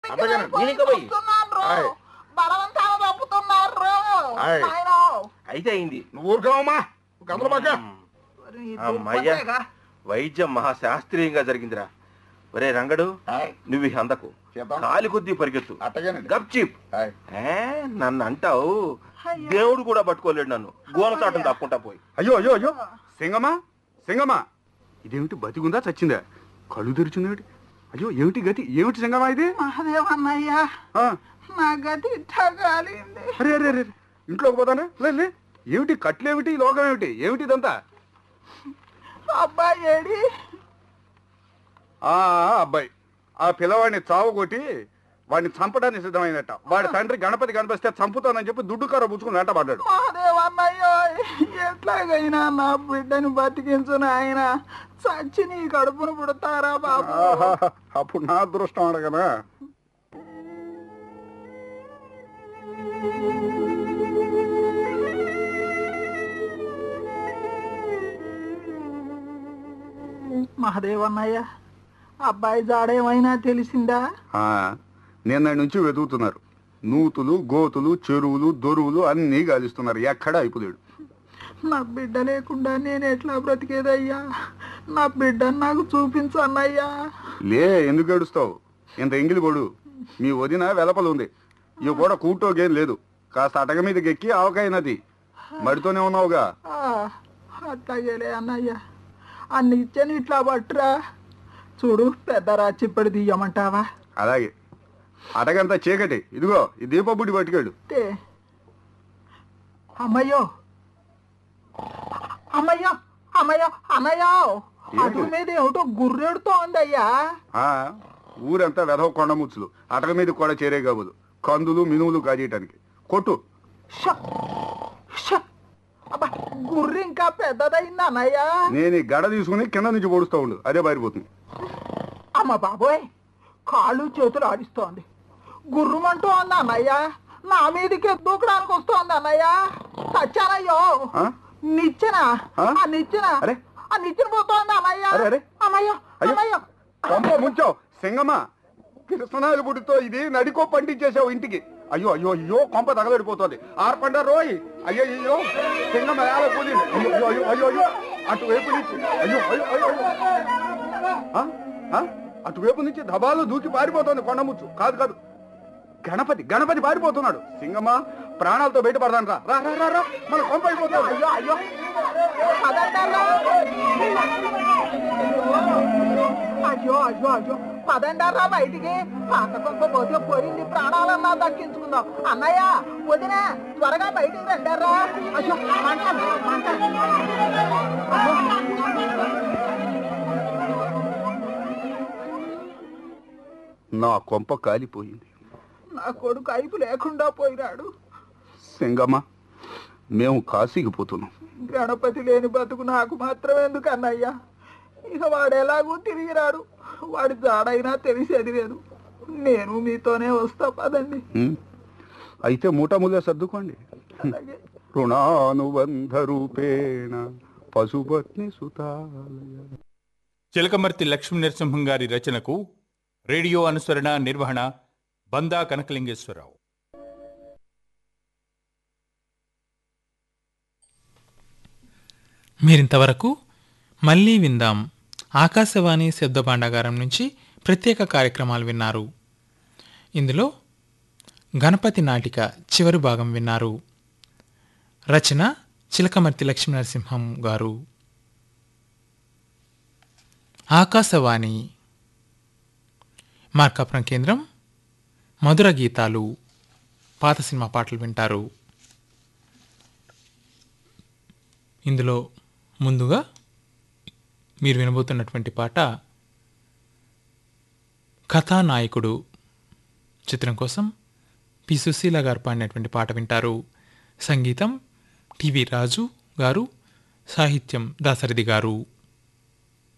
అట్టగానండి. నేను ఇంకా పోయి ఆయ్. బలవంతాలు తప్పుతున్నారు ఆయ్. నాయనా. అయితే అయింది నువ్వు ఊరుకోవమ్మా గందల బాక మరి ఈ అమ్మయ్య దుప్పటేగా? వైద్యం మహాశాస్త్రీయంగా జరిగిందిరా ఒరే రంగడు నువ్వు ఈ అందకు చేద్దాం. కాలి కొద్దీ పరిగెత్తు అట్టగానండి గప్ చిప్ ఆయ్. ఏ నన్ను అంటావు అయ్యో. దేవుడు కూడా పట్టుకోలేడు నన్ను గోన చాటును తప్పుకుంటా పోయి అయ్యో అయ్యో అయ్యో సింగమ్మా సింగమ్మా ఇదేమిటి బతికుందా చచ్చిందా కళ్ళు తెరిచిందేమిటి అయ్యో ఏమిటి గతి ఏమిటి సింగమ్మా ఇది మహదేవన్నయ్య ఆ, నా గతి ఇట్టగాలింది అరే అరే అరే ఇంట్లోకి పోతానా లే లే ఏమిటి కట్లేమిటి ఈ లోకం ఏమిటి ఏమిటి ఇదంతా అబ్బాయి ఏడి ఆ ఆ, అబ్బాయి ఆ పిల్లవాడిని చావు కొట్టి వాడిని చంపడానికి సిద్ధమైనట్ట వాడి తండ్రి గణపతి కనిపిస్తే చంపుతానని చెప్పి దుడ్డు కర్ర పుచ్చుకుని వెంట పడ్డాడు మహదేవన్నయ్య ఎట్లాగైనా నా బిడ్డని బతికించు నాయన చచ్చి నీ కడుపును పుడతారా బాబు ఆహాహా, అప్పుడు నా అదృష్టం అడగనా మహదేవన్నయ్య అబ్బాయి జాడేమైనా తెలిసిందా ఆ, నిన్న నుంచి వెతుకుతున్నారు నూతులు గోతులు చెరువులు దొరువులు అన్నీ గాలిస్తున్నారు ఎక్కడ అయిపోలేడు నా బిడ్డ లేకుండా నేను ఎట్లా బ్రతికేదయ్యా నా బిడ్డను నాకు చూపించన్నయ్యా లే ఎందుకు ఏడుస్తావు ఇంత ఎంగిలి పడు మీ వదిన వెలపలు ఉంది ఇవి కూడా కూటోగేం లేదు కాస్త అటక మీదకి ఎక్కి ఆవకాయ నది మడితోనే ఉన్నావుగా ఆ, అట్లాగేలే అన్నయ్య అన్ని ఇచ్చాను ఇట్లా పట్టురా చూడు పెద్ద రాచిప్పడి తీయమంటావా అలాగే అటకంతా చీకటి ఇదిగో ఈ దీపబుడి పట్టుకెళ్ళు తే అమ్మయ్యో అమ్మయ్యో అమ్మయ్యో అన్నయ్యో అటు మీద ఏమిటో గుర్రెడుతో ఉందయ్యా ఆ, ఊరంతా వెధవ కొండముచ్చులు అటక మీద కూడా చేరే కాబోదు కందులు మినువులు కాజేయటానికి కొట్టు ష! ష! అబ్బా గుర్రె ఇంకా పెద్దదైంది అన్నయ్య నేను ఈ గడ తీసుకుని కింద నుంచి పొడుస్తూ ఉండు అదే పారిపోతుంది అమ్మ బాబోయ్ కాళ్ళు చేతులు ఆడిస్తోంది గుర్రమంటూ ఉంది అన్నయ్య నా మీదకి దూకడానికి వస్తోంది అన్నయ్య చచ్చానయ్యో ఆ? నిచ్చెన ఆ? ఆ నిచ్చెన అరే. ఆ నిచ్చెన పోతోంది అన్నయ్య అరే, అరే. అమ్మయ్యో అయ్యో. అమ్మయ్యో పంప ముంచావు సింగమ్మ కృష్ణనాయుడు బుడితో ఇది నడికో పండించేసావు ఇంటికి అయ్యో అయ్యో అయ్యో కొంప తగలడిపోతుంది ఆర్పండ రోయ్ అయ్యో అయ్యో సింగమ్మ ఎలా కూలి అయ్యో అయ్యో అయ్యో అయ్యో అయ్యో అటువైపు నుంచి అయ్యో అయ్యో అయ్యో అయ్యో. ఆ? ఆ? అటువైపు నుంచి దబాలు దూకి పారిపోతుంది కొండముచ్చు కాదు కాదు గణపతి గణపతి పారిపోతున్నాడు సింగమ్మ ప్రాణాలతో బయటపడదాను రా రా రా రా రా మన కొంప అయిపోతుంది అయ్యో అయ్యో పదండర్రా. అయ్యో అయ్యో అయ్యో పదండర్రా బయటికి పాత కొంప పోతే పోయింది ప్రాణాలన్నా దక్కించుకుందాం అన్నయ్య వదిన త్వరగా బయటికి రండర్రా అయ్యో మంట మంట నా కొంప కాలిపోయింది నా కొడుకు అయిపు లేకుండా పోయినాడు సింగమ్మ మేము కాశీకి పోతున్నాం గణపతి లేని బతుకు నాకు మాత్రం ఎందుకు అన్నయ్య ఇక వాడు ఎలాగూ తిరిగిరాడు వాడి జాడైనా తెలిసేది లేదు నేను మీతోనే వస్తా పదండి ఉం? అయితే మూటములే సర్దుకోండి అలాగే రుణానుబంధ రూపేణ పశుపత్ని సుతాలయ చిలకమర్తి లక్ష్మీ నరసింహం గారి రచనకు రేడియో అనుసరణ నిర్వహణ బందా కనకలింగేశ్వరరావు మీరింతవరకు మళ్ళీ విందాం ఆకాశవాణి శబ్ద భాండాగారం నుంచి ప్రత్యేక కార్యక్రమాలు విన్నారు ఇందులో గణపతి నాటిక చివరి భాగం విన్నారు రచన చిలకమర్తి లక్ష్మీ నరసింహం గారు ఆకాశవాణి మార్కాపురం కేంద్రం మధుర గీతాలు పాత సినిమా పాటలు వింటారు ఇందులో ముందుగా మీరు వినబోతున్నటువంటి పాట కథానాయకుడు చిత్రం కోసం పి సుశీల గారు పాడినటువంటి పాట వింటారు సంగీతం టివి రాజు గారు సాహిత్యం దాసరిది గారు